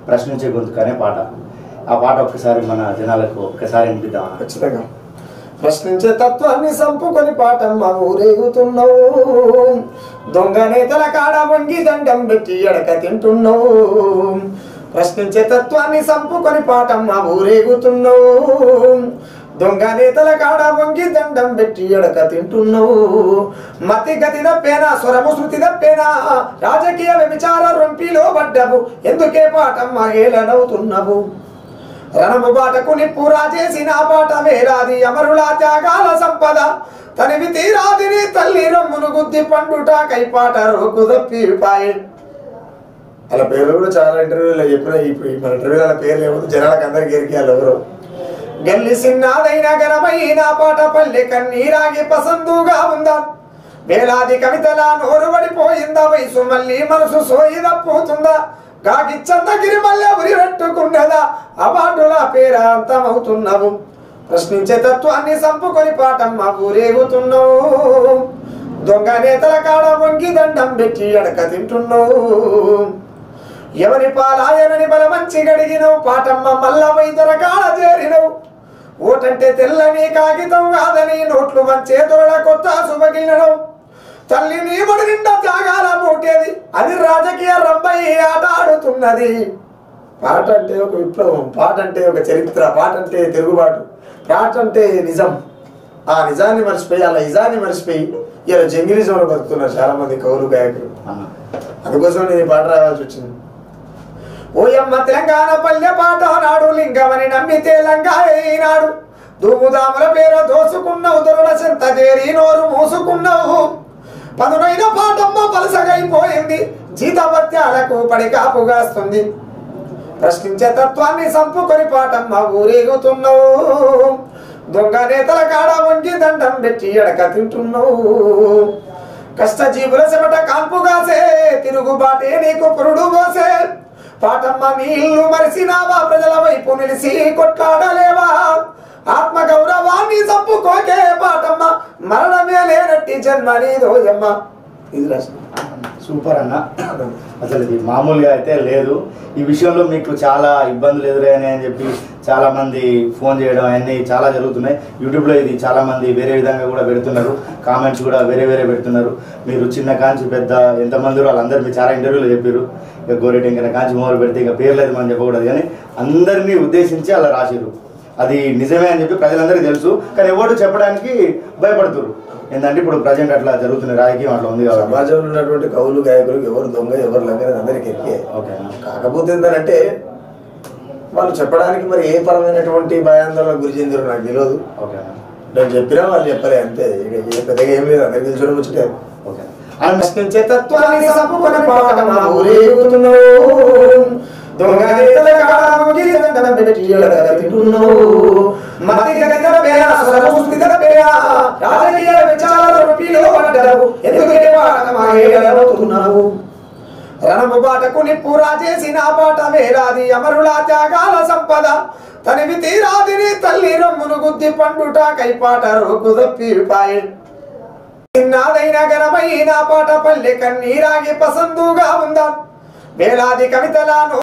ప్రశ్నించే గొంతుకు అనే పాట ఆ పాట ఒక్కసారి మన జనాలకు ఒక్కసారి వినిపిద్దాం ఖచ్చితంగా ప్రశ్నించే తత్వాన్ని సంపుకొని పాటమ్మ ఊరేగుతున్నావు దొంగ నేతల కాడ వంగి దండం పెట్టి ఎడక తింటున్నావు ప్రశ్నించే తత్వాన్ని సంపుకొని పాటమ్మ ఊరేగుతున్నావు దొంగ నేతల కాడ వంగి దండం పెట్టి ఎడక తింటున్నావు మతి గతి తప్పేనా స్వరము శృతి తప్పేనా రాజకీయ వ్యభిచార రొంపిలో పడ్డవు ఎందుకే పాటమ్మ ఏలనవుతున్నావు రణము బాటకు నిప్పు రాజేసిన పాట వేరాది అమరుల త్యాగాల సంపద తనివి తీరాదిని తల్లి రమ్మును గుద్ది పండుట కైపాట రోకు తప్పిపాయి అలా పేర్లు కూడా చాలా ఇంటర్వ్యూలో చెప్పిన ఇప్పుడు ఈ మన ఇంటర్వ్యూలో అలా పేర్లు ఏమో జనాలకు అందరికి ఎరికాలి ఎవరు గెల్లి సిన్నాదైన ఘనమైన పాట పల్లె కన్నీరాగి పసందుగా ఉందా వేలాది కవితల నోరు పడిపోయిందా వయసు మళ్ళీ మనసు సోయిదప్పుతుందా గాగిచ్చందగిరి మళ్ళీ ఉరి పెట్టుకున్నదా అవార్డుల పేరాంతమవుతున్నావు ప్రశ్నించే తత్వాన్ని సంపుకొని పాటమ్మ ఊరేగుతున్నావు దొంగ నేతల కాడ వంగి దండం పెట్టి ఎడక తింటున్నావు ఎవరి పాలాయనని బలమంచి గడిగినవు పాటమ్మ మల్ల వైద్యుల కాడ చేరినవు ఓటంటే తెల్లని కాగితం కాదని నోట్లు మంచే తోడ కొత్త శుభగిల్లడం తల్లి నీ ముడి నిండా త్యాగాల మూటేది అది రాజకీయ రంబయి ఆట ఆడుతున్నది పాట అంటే ఒక విప్లవం పాట అంటే ఒక చరిత్ర పాట అంటే తిరుగుబాటు పాట అంటే నిజం ఆ నిజాన్ని మర్చిపోయి అలా నిజాన్ని మర్చిపోయి ఇలా జంగిలిజంలో బతుకుతున్నారు చాలా మంది కౌలు గాయకులు అన్న. అందుకోసం నేను ఈ పాట రావాల్సి వచ్చింది ఓయమ్మ తెలంగాణ పల్లె పాట నాడు లింగమని నమ్మి తెలంగా అయినాడు దుమ్ముదాముల పేరు దోసుకున్నావు దొరల చెంత చేరి నోరు మూసుకున్నావు పదునైన పాటమ్మ పలసగైపోయింది జీతభత్యాలకు పడి కాపుగాస్తుంది ప్రశ్నించే తత్వాన్ని సంపుకొని పాటమ్మ ఊరేగుతున్నావు దొంగ నేతల కాడ వంగి దండం పెట్టి ఎడక తింటున్నావు కష్టజీవుల చెమట కాన్పుగాసే తిరుగుబాటే నీకు పురుడు పోసే పాటమ్మ నీళ్లు మరిసినావా ప్రజల వైపు నిలిసి కొట్లాడలేవా ఆత్మ గౌరవాన్ని చంపుకోకే పాటమ్మ మరణమే లేనట్టి జన్మ నీదోయమ్మ ఇది రాసిన సూపర్ అన్న అసలు ఇది మామూలుగా అయితే లేదు ఈ విషయంలో మీకు చాలా ఇబ్బందులు ఎదురయ్యాయి అని చెప్పి చాలా మంది ఫోన్ చేయడం అవన్నీ చాలా జరుగుతున్నాయి యూట్యూబ్లో ఇది చాలా మంది వేరే విధంగా కూడా పెడుతున్నారు కామెంట్స్ కూడా వేరే వేరే పెడుతున్నారు మీరు చిన్న కాంచి పెద్ద ఎంతమంది వాళ్ళందరూ మీరు చాలా ఇంటర్వ్యూలో చెప్పారు ఇక గోరెటి ఇంకా కాంచి మొదలు పెడితే ఇంకా పేర్లు అయితే మనం చెప్పకూడదు కానీ అందరినీ ఉద్దేశించి అలా రాసిరు అది నిజమే అని చెప్పి ప్రజలందరికీ తెలుసు కానీ ఎవరు చెప్పడానికి భయపడుతున్నారు ఏంటంటే ఇప్పుడు ప్రజెంట్ అట్లా జరుగుతుంది రాజకీయం అట్లా ఉంది కాబట్టి సమాజంలో ఉన్నటువంటి కవులు గాయకులు ఎవరు దొంగ ఎవరు లంగని అందరికి ఎక్కే ఓకే కాకపోతే ఏంటంటే వాళ్ళు చెప్పడానికి మరి ఏ పరమైనటువంటి భయాందోళన గురి చెందిరో నాకు తెలియదు ఓకే నేను చెప్పినా వాళ్ళు చెప్పలే అంతే ఇక ఏ పెద్దగా ఏం లేదు అందరికి తెలిసిన ముచ్చటే ఓకే అండ్ ప్రశ్నించే తత్వాన్ని సంపుకొని పాటమ్మ ఊరేగుతున్నావు. దొంగ నేతల కాడ వంగి దండం పెట్టి ఎడక తింటున్నావు. మతి గగన పేర, స్వరముస్థిత పేర, రాజకీయ విచారాల రొట్టిలో పడ్డావు. ఎందుకే పాటమ్మ ఏడవవుతున్నావు? రణము బాటకు నిప్పు రాజేసిన పాట వేరాది అమరుల త్యాగాల సంపద తనివి తీరాదిని తల్లి రమ్మును గుద్ది పండుట కైపాట రోకు తప్పిపాయి చిన్నదైన ఘనమైన పాట పల్లె కన్నీరాగి పసందుగా ఉందా వేలాది కవితలను